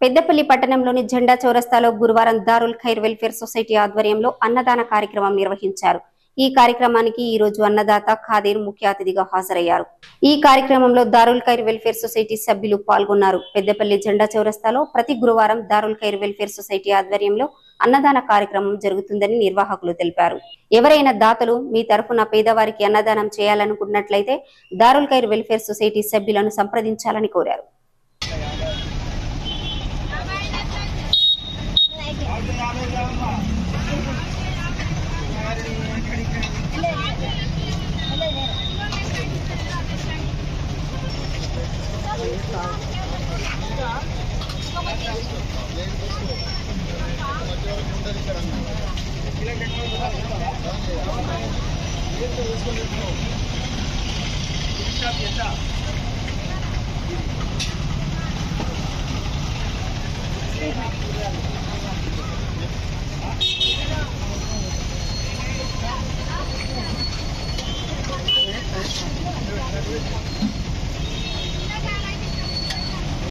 పెద్దపల్లి పట్టణంలోని జెండా చౌరస్తాలో గురువారం దారుల్ ఖైర్ వెల్ఫేర్ సొసైటీ ఆధ్వర్యంలో అన్నదాన కార్యక్రమం నిర్వహించారు ఈ కార్యక్రమానికి ఈ రోజు అన్నదాత ఖాదీర్ ముఖ్య అతిథిగా హాజరయ్యారు ఈ కార్యక్రమంలో దారుల్ ఖైర్ వెల్ఫేర్ సొసైటీ సభ్యులు పాల్గొన్నారు పెద్దపల్లి జెండా చౌరస్తాలో ప్రతి గురువారం దారుల్ ఖైర్ వెల్ఫేర్ సొసైటీ ఆధ్వర్యంలో అన్నదాన కార్యక్రమం జరుగుతుందని నిర్వాహకులు తెలిపారు ఎవరైనా దాతలు మీ తరఫున పేదవారికి అన్నదానం చేయాలనుకున్నట్లయితే దారుల్ ఖైర్ వెల్ఫేర్ సొసైటీ సభ్యులను సంప్రదించాలని కోరారు